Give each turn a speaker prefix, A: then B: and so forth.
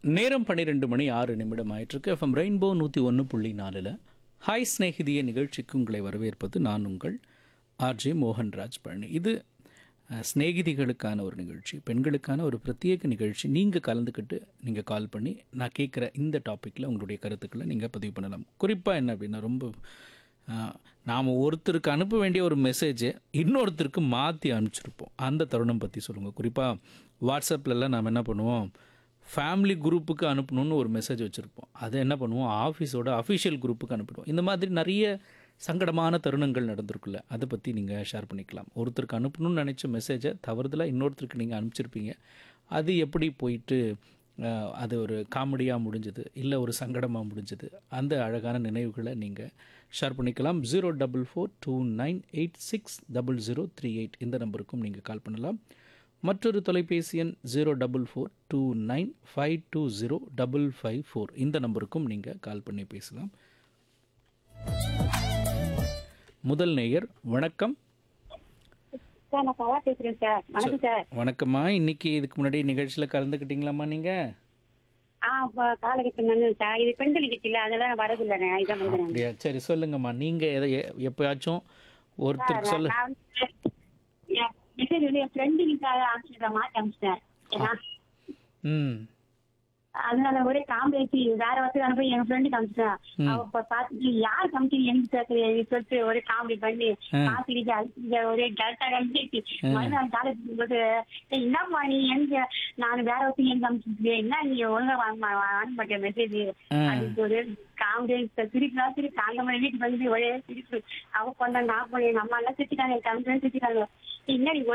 A: நேரம் பன்னிரெண்டு மணி ஆறு நிமிடம் ஆயிட்டிருக்கு எஃப்எம் ரெயின்போ நூற்றி ஒன்று புள்ளி நாலில் ஹாய் ஸ்நேகிதிய நிகழ்ச்சிக்கு உங்களை வரவேற்பது நான் உங்கள் ஆர்ஜே மோகன்ராஜ் பழனி இது அஹ், சிநேகிதிகளுக்கான ஒரு நிகழ்ச்சி பெண்களுக்கான ஒரு பிரத்யேக நிகழ்ச்சி நீங்கள் கலந்துக்கிட்டு நீங்கள் கால் பண்ணி நான் கேட்குற இந்த டாப்பிக்கில் உங்களுடைய கருத்துக்களை நீங்கள் பதிவு பண்ணலாம் குறிப்பாக என்ன அப்படின்னா ரொம்ப நாம் ஒருத்தருக்கு அனுப்ப வேண்டிய ஒரு மெசேஜை இன்னொருத்தருக்கு மாற்றி அனுப்பிச்சிருப்போம் அந்த தருணம் பற்றி சொல்லுங்கள் குறிப்பாக வாட்ஸ்அப்லலாம் நாம் என்ன பண்ணுவோம் ஃபேமிலி குரூப்புக்கு அனுப்பணும்னு ஒரு மெசேஜ் வச்சுருப்போம் அதை என்ன பண்ணுவோம் ஆஃபீஸோட அஃபிஷியல் குரூப்புக்கு அனுப்பிடுவோம் இந்த மாதிரி நிறைய சங்கடமான தருணங்கள் நடந்திருக்குல்ல அதை பற்றி நீங்கள் ஷேர் பண்ணிக்கலாம் ஒருத்தருக்கு அனுப்பணும்னு நினச்ச மெசேஜை தவறுதலாக இன்னொருத்தருக்கு நீங்கள் அனுப்பிச்சிருப்பீங்க அது எப்படி போயிட்டு அஹ், அது ஒரு காமெடியாக முடிஞ்சது இல்லை ஒரு சங்கடமாக முடிஞ்சது அந்த அழகான நினைவுகளை நீங்கள் ஷேர் பண்ணிக்கலாம் zero double four two nine eight six double zero three eight இந்த நம்பருக்கும் நீங்கள் கால் பண்ணலாம் மற்றொரு தொலைபேசி எண் zero double four two nine five two zero double five four இந்த நம்பருக்கும் நீங்கள் கால் பண்ணி பேசலாம் முதல் நேயர் வணக்கம்
B: சார் நான் கலா பேசுறேன் சார் வணக்கம் சார்
A: வணக்கம்மா இன்னைக்கு இதுக்கு முன்னாடி நிகழ்ச்சியில் கலந்துக்கிட்டீங்களாம்மா நீங்கள்
B: ஆ இப்போ காலகட்டம் வந்து சார் இது பெண்கள் நிகழ்ச்சியில் அதெல்லாம் வரதில்லை நான் இதான் பண்ணுறேன்
A: அப்படியா சரி சொல்லுங்கம்மா நீங்கள் எதை எ- எப்பயாச்சும் ஒருத்தருக்கு சொல்ல
B: நான் வந்து என் மெசேஜ் வந்து என் ஃப்ரெண்டுக்காக அனுப்பிச்சிடுற மாதிரி அனுப்பிச்சிட்டேன் ஏன்னா
A: ம்
B: அதனால ஒரே காம்பேசி வேற ஒருத்தர் அனுப்பி என் ஃப்ரெண்டுக்கு அனுப்பிச்சிட்டேன் அவ இப்ப பார்த்துட்டு யார் கமிட்டி எனக்கு சேர்த்து சொல்லிட்டு ஒரே காமெடி பண்ணி காசிரிச்சு அழிச்சு ஒரே டேரக்டா கழிச்சு மறுநாள் காலேஜ் போது "ஏய், என்னம்மா நீ எங்க நான் வேற ஒருத்தர் எனக்கு அனுப்பிச்சிருக்கேன் என்ன நீ ஒழுங்கா வாங்க வாங்க மாட்டேன் மெசேஜ் அதுக்கு ஒரு காமெடி திருப்பி திருப்பி தாங்க மாதிரி வீட்டுக்கு வந்து ஒரே திருப்பி அவ பண்ண நான் பண்ணி எங்க அம்மா எல்லாம் திட்டிட்டாங்க என் கமிட்டி திட்டிட்டாங்க என்ன நீ